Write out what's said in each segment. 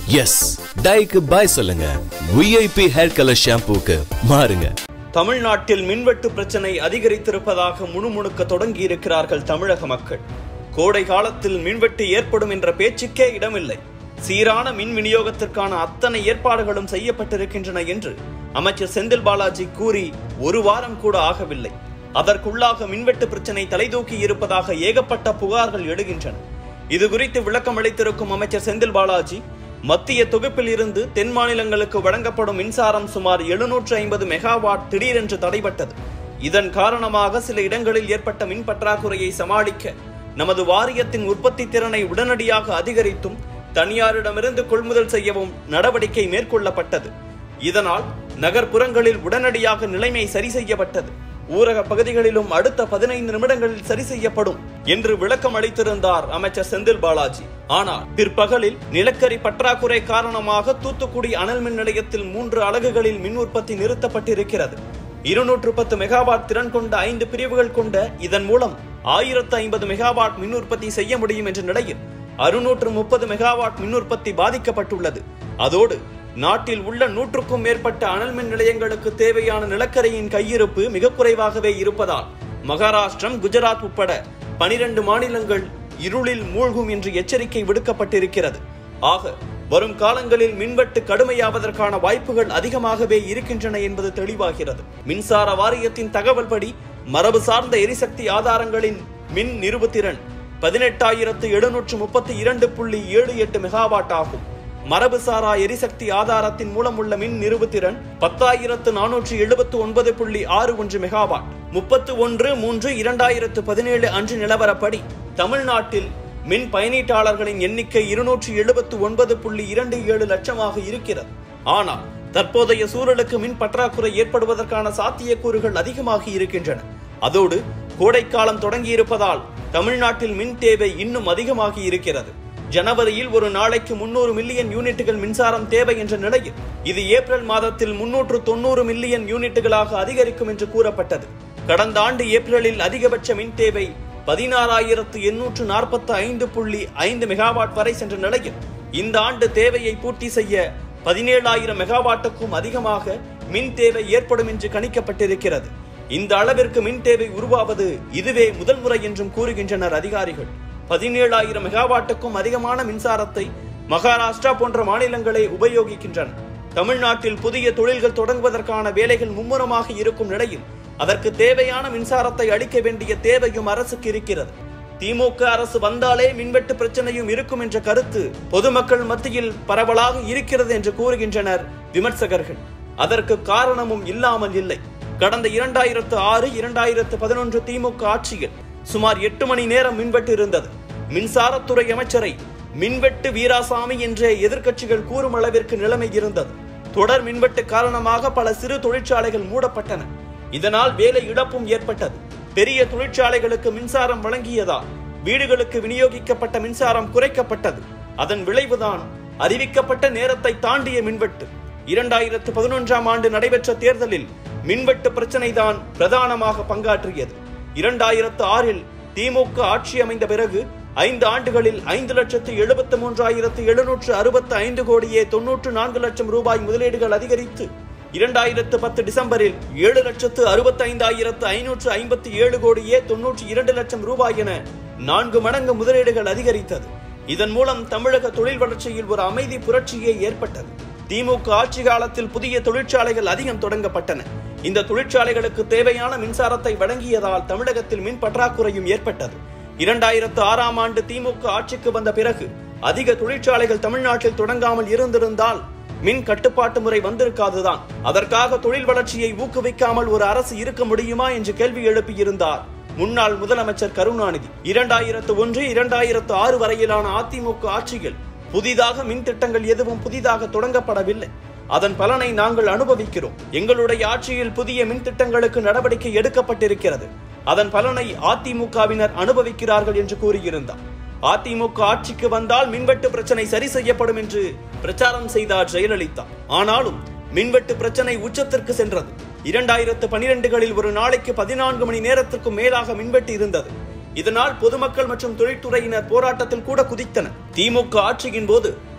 S டைக்கு பாய் சொல்லுங்க VIP hair colour ஷாம்பூக்கு மாறுங்க தமிழ்நாட்டில் மின்வெட்டு பிரச்சனை அதிகரித்திருப்பதாக முணுமுணுக்க தொடங்கி இருக்கிறார்கள் தமிழக மக்கள் கோடை காலத்தில் மின்வெட்டு ஏற்படும் என்ற பேச்சுக்கே இடமில்லை சீரான மின் விநியோகத்திற்கான அத்தனை ஏற்பாடுகளும் செய்யப்பட்டிருக்கின்றன என்று அமைச்சர் செந்தில் பாலாஜி கூறி ஒரு வாரம் கூட ஆகவில்லை அதற்குள்ளாக மின்வெட்டு பிரச்சனை தலைதூக்கி இருப்பதாக ஏகப்பட்ட புகார்கள் எழுகின்றன இது குறித்து விளக்கம் அளித்திருக்கும் அமைச்சர் செந்தில் பாலாஜி மத்திய தொகுப்பில் இருந்து தென் மாநிலங்களுக்கு வழங்கப்படும் மின்சாரம் சுமார் எழுநூற்று ஐம்பது மெகாவாட் திடீரென்று தடைபட்டது இதன் காரணமாக சில இடங்களில் ஏற்பட்ட மின் பற்றாக்குறையை சமாளிக்க நமது வாரியத்தின் உற்பத்தி திறனை உடனடியாக அதிகரித்தும் தனியாரிடமிருந்து கொள்முதல் செய்யவும் நடவடிக்கை மேற்கொள்ளப்பட்டது இதனால் நகர்ப்புறங்களில் உடனடியாக நிலைமை சரி செய்யப்பட்டது ஊரக பகுதிகளிலும் அடுத்த பதினைந்து நிமிடங்களில் சரி செய்யப்படும் என்று விளக்கம் அளித்திருந்தார் அமைச்சர் செந்தில் பாலாஜி ஆனால் பிற்பகலில் நிலக்கரி பற்றாக்குறை காரணமாக தூத்துக்குடி அனல் மின் நிலையத்தில் மூன்று அலகுகளில் மின் உற்பத்தி நிறுத்தப்பட்டிருக்கிறது இருநூற்று பத்து மெகாவாட் திறன் கொண்ட ஐந்து பிரிவுகள் கொண்ட இதன் மூலம் ஆயிரத்து ஐம்பது மெகாவாட் மின் உற்பத்தி செய்ய முடியும் என்ற நிலையில் அறுநூற்று முப்பது மெகாவாட் மின் உற்பத்தி பாதிக்கப்பட்டுள்ளது அதோடு நாட்டில் உள்ள நூற்றுக்கும் மேற்பட்ட அனல் மின் நிலையங்களுக்கு தேவையான நிலக்கரியின் கையிருப்பு மிக குறைவாகவே இருப்பதால் மகாராஷ்டிரம் குஜராத் உட்பட பனிரெண்டு மாநிலங்கள் இருளில் மூழ்கும் என்று எச்சரிக்கை விடுக்கப்பட்டிருக்கிறது ஆக வரும் காலங்களில் மின்வெட்டு கடுமையாவதற்கான வாய்ப்புகள் அதிகமாகவே இருக்கின்றன என்பது தெளிவாகிறது மின்சார வாரியத்தின் தகவல்படி மரபு சார்ந்த எரிசக்தி ஆதாரங்களின் மின் நிறுவுத்திறன் பதினெட்டாயிரத்து எழுநூற்று முப்பத்தி இரண்டு புள்ளி ஏழு எட்டு மெகாவாட் ஆகும் மரபுசாரா எரிசக்தி ஆதாரத்தின் மூலம் உள்ள மின் நிறுவுத்திறன் பத்தாயிரத்து நானூற்று எழுபத்து ஒன்பது புள்ளி ஆறு ஒன்று மெகாவாட் முப்பத்து ஒன்று மூன்று இரண்டாயிரத்து பதினேழு அன்று நிலவரப்படி தமிழ்நாட்டில் மின் பயனீட்டாளர்களின் எண்ணிக்கை இருநூற்று எழுபத்து ஒன்பது புள்ளி இரண்டு ஏழு லட்சமாக இருக்கிறது ஆனால் தற்போதைய சூழலுக்கு மின் பற்றாக்குறை ஏற்படுவதற்கான சாத்தியக்கூறுகள் அதிகமாகி இருக்கின்றன அதோடு கோடைக்காலம் தொடங்கியிருப்பதால் தமிழ்நாட்டில் மின் தேவை இன்னும் அதிகமாகி இருக்கிறது ஜனவரியில் ஒரு நாளைக்கு முன்னூறு மில்லியன் யூனிட்டுகள் மின்சாரம் தேவை என்ற நிலையில் இது ஏப்ரல் மாதத்தில் முன்னூற்று தொண்ணூறு மில்லியன் யூனிட்டுகளாக அதிகரிக்கும் என்று கூறப்பட்டது கடந்த ஆண்டு ஏப்ரலில் அதிகபட்ச மின் தேவை பதினாறாயிரத்து எண்ணூற்று நாற்பத்தி ஐந்து புள்ளி ஐந்து மெகாவாட் வரை சென்ற நிலையில் இந்த ஆண்டு தேவையை பூர்த்தி செய்ய பதினேழாயிரம் மெகாவாட்டுக்கும் அதிகமாக மின் தேவை ஏற்படும் என்று கணிக்கப்பட்டிருக்கிறது இந்த அளவிற்கு மின் தேவை உருவாவது இதுவே முதல் முறை என்றும் கூறுகின்றனர் அதிகாரிகள் பதினேழாயிரம் மெகாவாட்டுக்கும் அதிகமான மின்சாரத்தை மகாராஷ்டிரா போன்ற மாநிலங்களே உபயோகிக்கின்றன தமிழ்நாட்டில் புதிய தொழில்கள் தொடங்குவதற்கான வேலைகள் மும்முரமாக இருக்கும் நிலையில் அதற்கு தேவையான மின்சாரத்தை அளிக்க வேண்டிய தேவையும் அரசுக்கு இருக்கிறது திமுக அரசு வந்தாலே மின்வெட்டு பிரச்சனையும் இருக்கும் என்ற கருத்து பொதுமக்கள் மத்தியில் பரவலாக இருக்கிறது என்று கூறுகின்றனர் விமர்சகர்கள் அதற்கு காரணமும் இல்லாமல் இல்லை கடந்த இரண்டாயிரத்து ஆறு இரண்டாயிரத்து பதினொன்று திமுக ஆட்சியில் சுமார் எட்டு மணி நேரம் மின்வெட்டு இருந்தது மின்சாரத்துறை அமைச்சரை மின்வெட்டு வீராசாமி என்றே எதிர்க்கட்சிகள் கூறும் அளவிற்கு நிலைமை இருந்தது தொடர் மின்வெட்டு காரணமாக பல சிறு தொழிற்சாலைகள் மூடப்பட்டன இதனால் வேலை இழப்பும் ஏற்பட்டது பெரிய தொழிற்சாலைகளுக்கு மின்சாரம் வழங்கியதால் வீடுகளுக்கு விநியோகிக்கப்பட்ட மின்சாரம் குறைக்கப்பட்டது அதன் விளைவுதான் அறிவிக்கப்பட்ட நேரத்தை தாண்டிய மின்வெட்டு இரண்டாயிரத்து பதினொன்றாம் ஆண்டு நடைபெற்ற தேர்தலில் மின்வெட்டு பிரச்சனைதான் பிரதானமாக பங்காற்றியது இரண்டாயிரத்து ஆறில் திமுக ஆட்சி அமைந்த பிறகு ஐந்து ஆண்டுகளில் ஐந்து லட்சத்து எழுபத்து மூன்றாயிரத்து எழுநூற்று அறுபத்து ஐந்து கோடியே தொன்னூற்று நான்கு லட்சம் ரூபாய் முதலீடுகள் அதிகரித்து இரண்டாயிரத்து பத்து டிசம்பரில் ஏழு லட்சத்து அறுபத்தைந்தாயிரத்து ஐநூற்று ஐம்பத்தி ஏழு கோடியே தொன்னூற்றி இரண்டு லட்சம் ரூபாய் என நான்கு மடங்கு முதலீடுகள் அதிகரித்தது இதன் மூலம் தமிழக தொழில் வளர்ச்சியில் ஒரு அமைதி புரட்சியே ஏற்பட்டது திமுக ஆட்சி காலத்தில் புதிய தொழிற்சாலைகள் அதிகம் தொடங்கப்பட்டன இந்த தொழிற்சாலைகளுக்கு தேவையான மின்சாரத்தை வழங்கியதால் தமிழகத்தில் மின் பற்றாக்குறையும் ஏற்பட்டது இரண்டாயிரத்து ஆறாம் ஆண்டு திமுக ஆட்சிக்கு வந்த பிறகு அதிக தொழிற்சாலைகள் தமிழ்நாட்டில் தொடங்காமல் இருந்திருந்தால் மின் கட்டுப்பாட்டு முறை வந்திருக்காதுதான் அதற்காக தொழில் வளர்ச்சியை ஊக்குவிக்காமல் ஒரு அரசு இருக்க முடியுமா என்று கேள்வி எழுப்பியிருந்தார் முன்னாள் முதலமைச்சர் கருணாநிதி இரண்டாயிரத்து ஒன்று இரண்டாயிரத்து ஆறு வரையிலான அதிமுக ஆட்சியில் புதிதாக மின் திட்டங்கள் எதுவும் புதிதாக தொடங்கப்படவில்லை அதன் பலனை நாங்கள் அனுபவிக்கிறோம் எங்களுடைய ஆட்சியில் புதிய மின் திட்டங்களுக்கு நடவடிக்கை எடுக்கப்பட்டிருக்கிறது அதன் பலனை அதிமுகவினர் அனுபவிக்கிறார்கள் என்று கூறியிருந்தார் அதிமுக ஆட்சிக்கு வந்தால் மின்வெட்டு பிரச்சனை சரி செய்யப்படும் என்று பிரச்சாரம் செய்தார் ஜெயலலிதா ஆனாலும் மின்வெட்டு பிரச்சனை உச்சத்திற்கு சென்றது இரண்டாயிரத்து பனிரெண்டுகளில் ஒரு நாளைக்கு பதினான்கு மணி நேரத்திற்கும் மேலாக மின்வெட்டு இருந்தது இதனால் பொதுமக்கள் மற்றும் தொழில்துறையினர் போராட்டத்தில் கூட குதித்தனர் திமுக ஆட்சியின் போது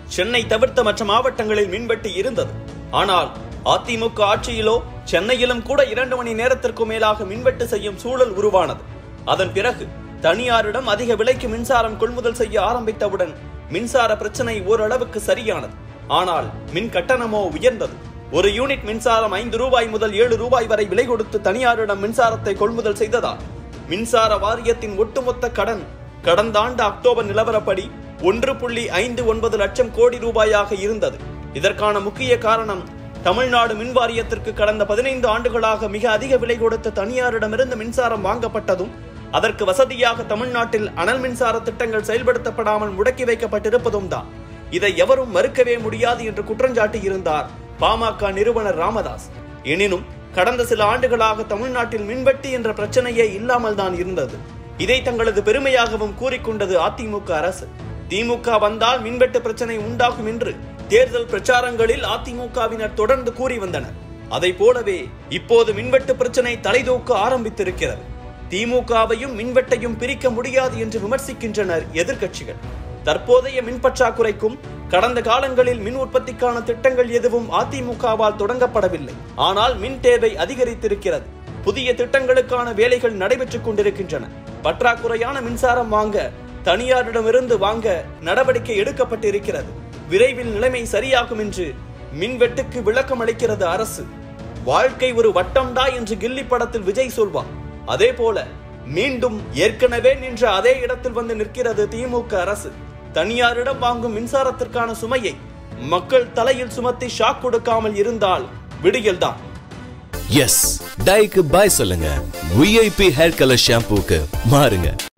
சென்னை தவிர்த்த மற்ற மாவட்டங்களில் மின்வெட்டு இருந்தது ஆனால் அதிமுக ஆட்சியிலோ சென்னையிலும் கூட இரண்டு மணி நேரத்திற்கு மேலாக மின்வெட்டு செய்யும் சூழல் உருவானது அதன் பிறகு தனியாரிடம் அதிக விலைக்கு மின்சாரம் கொள்முதல் செய்ய ஆரம்பித்தவுடன் மின்சார பிரச்சனை ஓரளவுக்கு சரியானது ஆனால் மின் கட்டணமோ உயர்ந்தது ஒரு யூனிட் மின்சாரம் ஐந்து ரூபாய் முதல் ஏழு ரூபாய் வரை விலை கொடுத்து தனியாரிடம் மின்சாரத்தை கொள்முதல் செய்ததால் மின்சார வாரியத்தின் ஒட்டுமொத்த கடன் கடந்த ஆண்டு அக்டோபர் நிலவரப்படி ஒன்று புள்ளி ஐந்து ஒன்பது லட்சம் கோடி ரூபாயாக இருந்தது இதற்கான முக்கிய காரணம் தமிழ்நாடு மின் வாரியத்திற்கு கடந்த பதினைந்து ஆண்டுகளாக மிக அதிக விலை கொடுத்து தனியாரிடமிருந்து மின்சாரம் வாங்கப்பட்டதும் அதற்கு வசதியாக தமிழ்நாட்டில் அனல் மின்சார திட்டங்கள் செயல்படுத்தப்படாமல் முடக்கி வைக்கப்பட்டிருப்பதும் தான் இதை எவரும் மறுக்கவே முடியாது என்று குற்றஞ்சாட்டி இருந்தார் பாமக நிறுவனர் ராமதாஸ் எனினும் கடந்த சில ஆண்டுகளாக தமிழ்நாட்டில் மின்வெட்டு என்ற பிரச்சனையே இல்லாமல் தான் இருந்தது இதை தங்களது பெருமையாகவும் கூறிக்கொண்டது அதிமுக அரசு திமுக வந்தால் மின்வெட்டு பிரச்சனை உண்டாகும் என்று தேர்தல் பிரச்சாரங்களில் அதிமுகவினர் தொடர்ந்து கூறி வந்தனர் அதை போலவே இப்போது மின்வெட்டு பிரச்சனை தலைதூக்க ஆரம்பித்திருக்கிறது திமுகவையும் மின்வெட்டையும் பிரிக்க முடியாது என்று விமர்சிக்கின்றனர் எதிர்க்கட்சிகள் தற்போதைய மின் பற்றாக்குறைக்கும் கடந்த காலங்களில் மின் உற்பத்திக்கான திட்டங்கள் எதுவும் அதிமுகவால் தொடங்கப்படவில்லை ஆனால் மின் தேவை அதிகரித்திருக்கிறது புதிய திட்டங்களுக்கான வேலைகள் நடைபெற்றுக் கொண்டிருக்கின்றன பற்றாக்குறையான மின்சாரம் வாங்க தனியாரிடமிருந்து வாங்க நடவடிக்கை எடுக்கப்பட்டிருக்கிறது விரைவில் நிலைமை சரியாகும் என்று மின்வெட்டுக்கு விளக்கம் அளிக்கிறது அரசு வாழ்க்கை ஒரு வட்டம்டா என்று கில்லி படத்தில் விஜய் சொல்வார் அதே போல மீண்டும் ஏற்கனவே நின்ற அதே இடத்தில் வந்து நிற்கிறது திமுக அரசு தனியாரிடம் வாங்கும் மின்சாரத்திற்கான சுமையை மக்கள் தலையில் சுமத்தி ஷாக் கொடுக்காமல் இருந்தால் விடியல்தான் எஸ் டைக்கு பாய் சொல்லுங்க விஐபி ஹேர் கலர் ஷாம்பூக்கு மாறுங்க